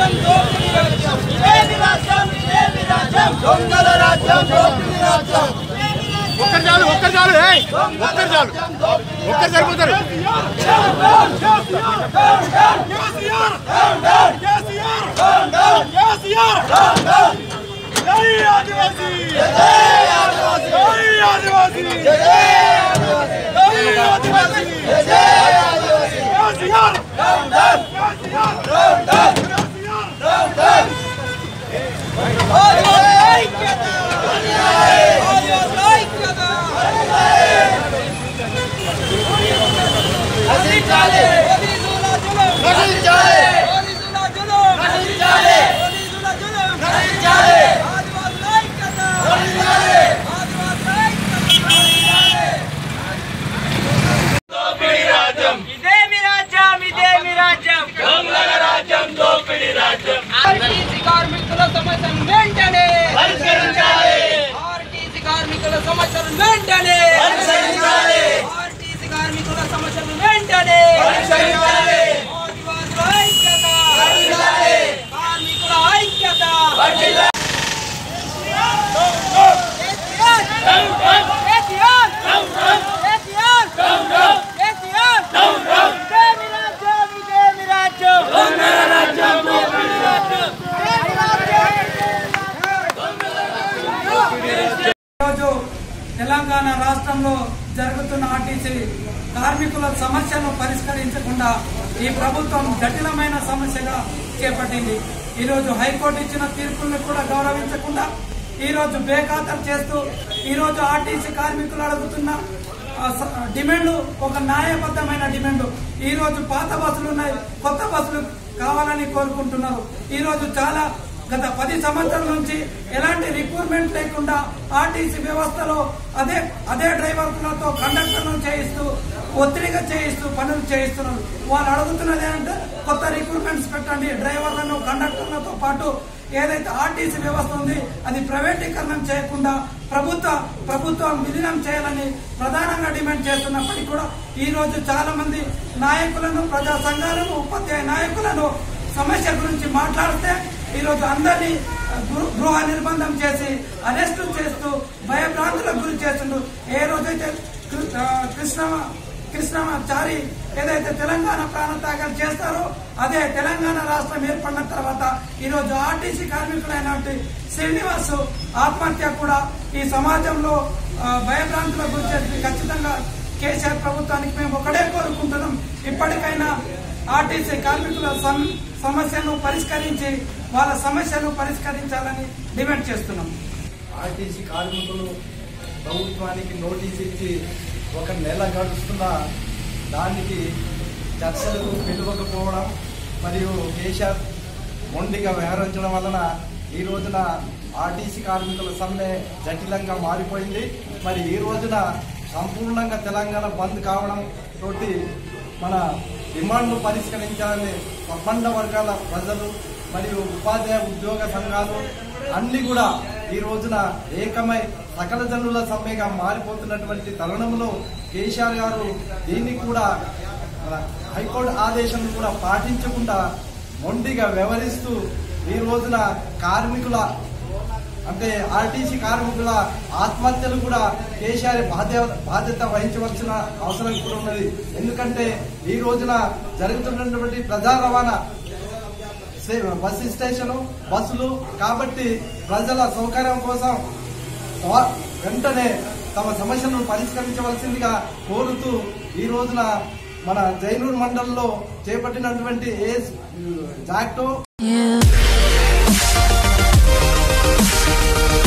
రాజ్యం దోపిడీ రాజ్యం ఇదేమి రాజ్యం ఇదేమి రాజ్యం దొంగల రాజ్యం దోపిడీ రాజ్యం ఒక్కరు చాలు ఒక్కరు చాలు ఏయ్ ఒక్కరు చాలు ఒక్కరు సరిపోతారు ఇదేమి రాజ్యం ఇదేమి రాజ్యం దొంగల రాజ్యం దోపిడీ రాజ్యం ఆర్టీసీ కార్మికుల సమస్యను వెంటనే పరిష్కరించాలి ఆర్టీసీ కార్మికుల సమస్యను వెంటనే పరిష్కరించాలి. ఆర్టీసీ కార్మికుల సమస్యను వెంటనే పరిష్కరించాలి. ఆదివాసుల ఐక్యత వర్ధిల్లాలి. కార్మికుల ఐక్యత వర్ధిల్లాలి. కేసీఆర్! కేసీఆర్! కేసీఆర్! కేసీఆర్! ఇదేమి రాజ్యం ఇదేమి రాజ్యం దొంగల రాజ్యం దోపిడీ రాజ్యం ఇదేమి రాజ్యం ఈరోజు తెలంగాణ రాష్ట్రంలో జరుగుతున్న ఆర్టీసీ కార్మికుల సమస్యను పరిష్కరించకుండా ఈ ప్రభుత్వం జటిలమైన సమస్యగా చేపట్టింది ఈరోజు హైకోర్టు ఇచ్చిన తీర్పులను కూడా గౌరవించకుండా ఈరోజు బేఖాతరు చేస్తూ ఈరోజు ఆర్టీసీ కార్మికులు అడుగుతున్న ఆ, స- డిమాండ్ ఒక న్యాయబద్ధమైన డిమాండ్ ఈ రోజు పాత బస్సులు ఉన్నాయి కొత్త బస్సులు కావాలని కోరుకుంటున్నారు ఈ రోజు చాలా గత పది సంవత్సరాల నుంచి ఎలాంటి రిక్రూట్మెంట్ లేకుండా ఆర్టీసీ వ్యవస్థలో అదే అదే డ్రైవర్లతో కండక్టర్లను చేయిస్తూ ఒత్తిడిగా చేయిస్తూ పనులు చేయిస్తున్నారు వాళ్ళు అడుగుతున్నది ఏంటంటే కొత్త రిక్రూట్మెంట్స్ పెట్టండి డ్రైవర్లను కండక్టర్లతో పాటు ఏదైతే ఆర్టీసీ వ్యవస్థ ఉంది అది ప్రైవేటీకరణం చేయకుండా ప్రభుత్వ ప్రభుత్వం విలీనం చేయాలని ప్రధానంగా డిమాండ్ చేస్తున్నప్పటికీ కూడా ఈ రోజు చాలా మంది నాయకులను ప్రజా సంఘాలను ఉపాధ్యాయ నాయకులను సమస్య గురించి మాట్లాడితే ఈ రోజు అందరినీ గృ- గృహ నిర్బంధం చేసి అరెస్టు చేస్తూ భయభ్రాంతులకు గురి చేస్తుండ్రు ఏ రోజైతే కృ- ఆ, కృష్ణ కృష్ణమాచారి ఏదైతే తెలంగాణ ప్రాణత్యాగాలు చేస్తారో అదే తెలంగాణ రాష్ట్రం ఏర్పడిన తర్వాత ఈ రోజు ఆర్టీసీ కార్మికులైనటువంటి శ్రీనివాస్ ఆత్మహత్య కూడా ఈ సమాజంలో ఆ, భయభ్రాంతులకు గురి చేసి ఖచ్చితంగా కేసీఆర్ ప్రభుత్వానికి మేము ఒకటే కోరుకుంటున్నాం ఇప్పటికైనా ఆర్టీసీ కార్మికుల సమ్- సమస్యను పరిష్కరించి వాళ్ళ సమస్యను పరిష్కరించాలని డిమాండ్ చేస్తున్నాం ఆర్టీసీ కార్మికులు ప్రభుత్వానికి నోటీస్ ఇచ్చి ఒక నెల గడుస్తున్న దానికి చర్చలకు పిలవకపోవడం మరియు కేసీఆర్ మొండిగా వ్యవహరించడం వలన ఈ రోజున ఆర్టీసీ కార్మికుల సమ్మె జటిలంగా మారిపోయింది మరి ఈ రోజున సంపూర్ణంగా తెలంగాణ బంద్ కావడం తోటి మన డిమాండ్లు పరిష్కరించాలని ఒప్పంద వర్గాల ప్రజలు మరియు ఉపాధ్యాయ ఉద్యోగ సంఘాలు అన్ని కూడా ఈ రోజున ఏకమై సకల జనుల సమ్మెగా మారిపోతున్నటువంటి తరుణంలో కేసీఆర్ గారు దీన్ని కూడా మన హైకోర్టు ఆదేశం కూడా పాటించకుండా మొండిగా వ్యవహరిస్తూ ఈ రోజున కార్మికుల అంటే ఆర్టీసీ కార్మికుల ఆత్మహత్యలు కూడా కేసీఆర్ బాధ్యత బాధ్యత వహించవలసిన అవసరం కూడా ఉన్నది ఎందుకంటే ఈ రోజున జరుగుతున్నటువంటి ప్రజా రవాణా సే- బస్సు స్టేషన్ బస్సులు కాబట్టి ప్రజల సౌకర్యం కోసం త్వ- వెంటనే తమ సమస్యలను పరిష్కరించవలసిందిగా కోరుతూ ఈ రోజున మన జైనూర్ మండలంలో చేపట్టినటువంటి ఏ జాక్టో You